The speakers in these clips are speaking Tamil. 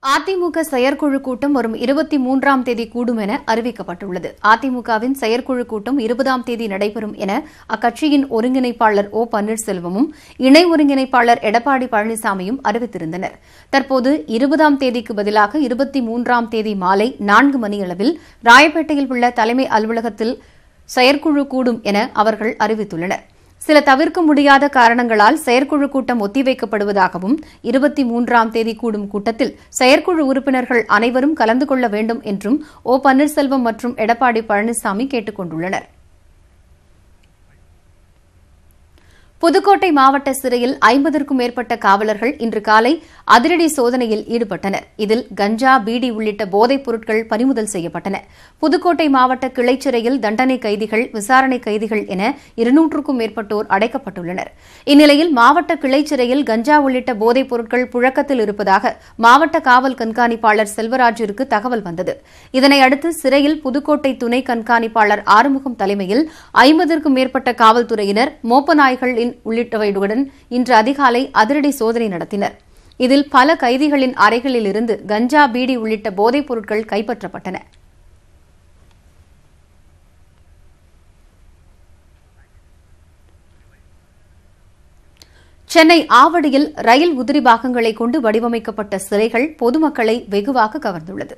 அதிமுக செயற்குழு கூட்டம் வரும் இருபத்தி மூன்றாம் தேதி கூடும் என அறிவிக்கப்பட்டுள்ளது அதிமுகவின் செயற்குழு கூட்டம் இருபதாம் தேதி நடைபெறும் என அக்கட்சியின் ஒருங்கிணைப்பாளர் ஓ பன்னீர்செல்வமும் இணை ஒருங்கிணைப்பாளர் எடப்பாடி பழனிசாமியும் அறிவித்திருந்தனர் தற்போது இருபதாம் தேதிக்கு பதிலாக இருபத்தி மூன்றாம் தேதி மாலை நான்கு மணியளவில் ராயப்பேட்டையில் உள்ள தலைமை அலுவலகத்தில் செயற்குழு கூடும் என அவர்கள் அறிவித்துள்ளனர் சில தவிர்க்க முடியாத காரணங்களால் செயற்குழு கூட்டம் ஒத்திவைக்கப்படுவதாகவும் இருபத்தி மூன்றாம் தேதி கூடும் கூட்டத்தில் செயற்குழு உறுப்பினர்கள் அனைவரும் கலந்து கொள்ள வேண்டும் என்றும் ஓ பன்னீர்செல்வம் மற்றும் எடப்பாடி பழனிசாமி கேட்டுக் கொண்டுள்ளனர் புதுக்கோட்டை மாவட்ட சிறையில் ஐம்பதற்கும் மேற்பட்ட காவலர்கள் இன்று காலை அதிரடி சோதனையில் ஈடுபட்டனர் இதில் கஞ்சா பீடி உள்ளிட்ட போதைப் பொருட்கள் பறிமுதல் செய்யப்பட்டன புதுக்கோட்டை மாவட்ட கிளை சிறையில் தண்டனை கைதிகள் விசாரணை கைதிகள் என இருநூற்றுக்கும் மேற்பட்டோர் அடைக்கப்பட்டுள்ளனர் இந்நிலையில் மாவட்ட கிளை சிறையில் கஞ்சா உள்ளிட்ட போதைப் பொருட்கள் புழக்கத்தில் இருப்பதாக மாவட்ட காவல் கண்காணிப்பாளர் செல்வராஜிற்கு தகவல் வந்தது இதனையடுத்து சிறையில் புதுக்கோட்டை துணை கண்காணிப்பாளர் ஆறுமுகம் தலைமையில் ஐம்பதற்கும் மேற்பட்ட காவல்துறையினர் மோப்ப நாய்கள் உள்ளிட்டவையுடன் இன்று அதிகாலை அதிரடி சோதனை நடத்தினர் இதில் பல கைதிகளின் அறைகளில் இருந்து கஞ்சா பீடி உள்ளிட்ட போதைப் பொருட்கள் கைப்பற்றப்பட்டன சென்னை ஆவடியில் ரயில் உதிரி பாகங்களை கொண்டு வடிவமைக்கப்பட்ட சிலைகள் பொதுமக்களை வெகுவாக கவர்ந்துள்ளது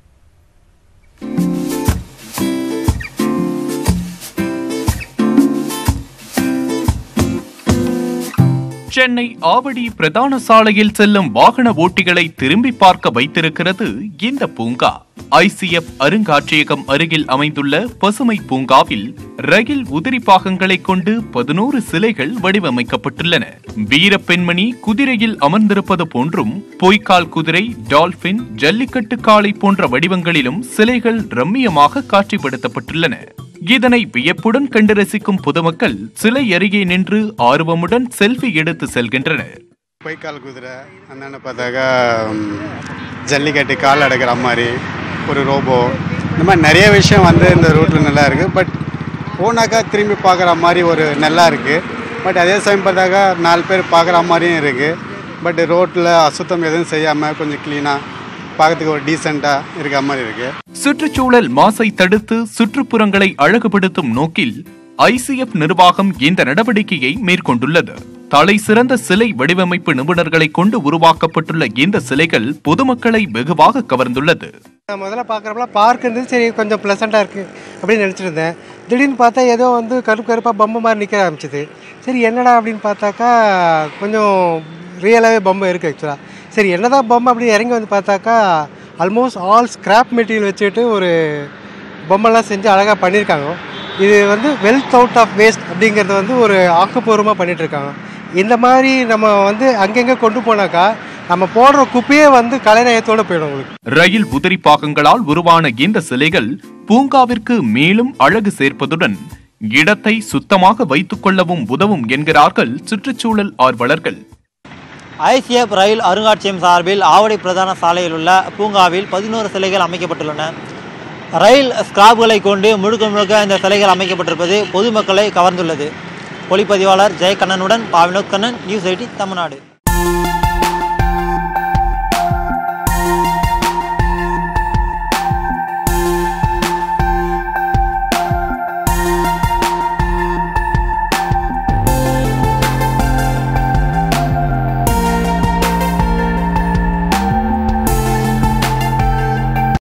சென்னை ஆவடி பிரதான சாலையில் செல்லும் வாகன ஓட்டிகளை திரும்பி பார்க்க வைத்திருக்கிறது இந்த பூங்கா ஐசிஎஃப் அருங்காட்சியகம் அருகில் அமைந்துள்ள பசுமை பூங்காவில் ரயில் உதிரி பாகங்களை கொண்டு பதினோரு சிலைகள் வடிவமைக்கப்பட்டுள்ளன வீர பெண்மணி குதிரையில் அமர்ந்திருப்பது போன்றும் பொய்க்கால் குதிரை டால்பின் ஜல்லிக்கட்டு காளை போன்ற வடிவங்களிலும் சிலைகள் ரம்மியமாக காட்சிப்படுத்தப்பட்டுள்ளன இதனை வியப்புடன் கண்டு ரசிக்கும் பொதுமக்கள் சிலை அருகே நின்று ஆர்வமுடன் செல்ஃபி எடுத்து செல்கின்றனர் பொய்க்கால் குதிரை அந்தாண்ட பார்த்தாக்கா ம், ஜல்லிக்கட்டு கால் அடக்கிற மாதிரி ஒரு ரோபோ இந்த மாதிரி நிறைய விஷயம் வந்து இந்த ரூட்டில் நல்லா இருக்குது பட் போனாக்கா திரும்பி பார்க்குற மாதிரி ஒரு நல்லா இருக்குது பட் அதே சமயம் பார்த்தாக்கா நாலு பேர் பார்க்குற மாதிரியும் இருக்குது பட் ரோட்டில் அசுத்தம் எதுவும் செய்யாமல் கொஞ்சம் க்ளீனாக பார்க்கறதுக்கு ஒரு டீசெண்டாக இருக்க மாதிரி இருக்குது சுற்றுச்சூழல் மாசை தடுத்து சுற்றுப்புறங்களை அழகுபடுத்தும் நோக்கில் ஐசிஎஃப் நிர்வாகம் இந்த நடவடிக்கையை மேற்கொண்டுள்ளது தலை சிறந்த சிலை வடிவமைப்பு நிபுணர்களை கொண்டு உருவாக்கப்பட்டுள்ள இந்த சிலைகள் பொதுமக்களை வெகுவாக கவர்ந்துள்ளது நான் முதல்ல பார்க்குறப்பலாம் பார்க் இருந்தது சரி கொஞ்சம் ப்ளசண்ட்டாக இருக்குது அப்படின்னு நினச்சிட்டு இருந்தேன் திடீர்னு பார்த்தா ஏதோ வந்து கருப்பு கருப்பாக பொம்மை மாதிரி நிற்க ஆரம்பிச்சிது சரி என்னடா அப்படின்னு பார்த்தாக்கா கொஞ்சம் ரியலாகவே பொம்மை இருக்குது ஆக்சுவலாக சரி என்னதான் பொம்மை அப்படி இறங்கி வந்து பார்த்தாக்கா ஆல்மோஸ்ட் ஆல் ஸ்கிராப் மெட்டீரியல் வச்சுட்டு ஒரு பொம்மைலாம் செஞ்சு அழகாக பண்ணியிருக்காங்க இது வந்து வெல்த் அவுட் ஆஃப் வேஸ்ட் அப்படிங்கிறது வந்து ஒரு ஆக்கப்பூர்வமாக பண்ணிட்டு இருக்காங்க இந்த மாதிரி நம்ம வந்து அங்கங்கே கொண்டு போனாக்கா நம்ம போடுற குப்பையே வந்து கலைநயத்தோடு போயிடும் உங்களுக்கு ரயில் உதிரி பாகங்களால் உருவான இந்த சிலைகள் பூங்காவிற்கு மேலும் அழகு சேர்ப்பதுடன் இடத்தை சுத்தமாக வைத்துக் கொள்ளவும் உதவும் என்கிறார்கள் சுற்றுச்சூழல் ஆர்வலர்கள் ஐசிஎஃப் ரயில் அருங்காட்சியகம் சார்பில் ஆவடி பிரதான சாலையில் உள்ள பூங்காவில் பதினோரு சிலைகள் அமைக்கப்பட்டுள்ளன ரயில் ஸ்கிராப்களை கொண்டு முழுக்க முழுக்க இந்த சிலைகள் அமைக்கப்பட்டிருப்பது பொதுமக்களை கவர்ந்துள்ளது ஒளிப்பதிவாளர் ஜெயக்கண்ணனுடன் பாவினோத் கண்ணன் நியூஸ் எயிட்டி தமிழ்நாடு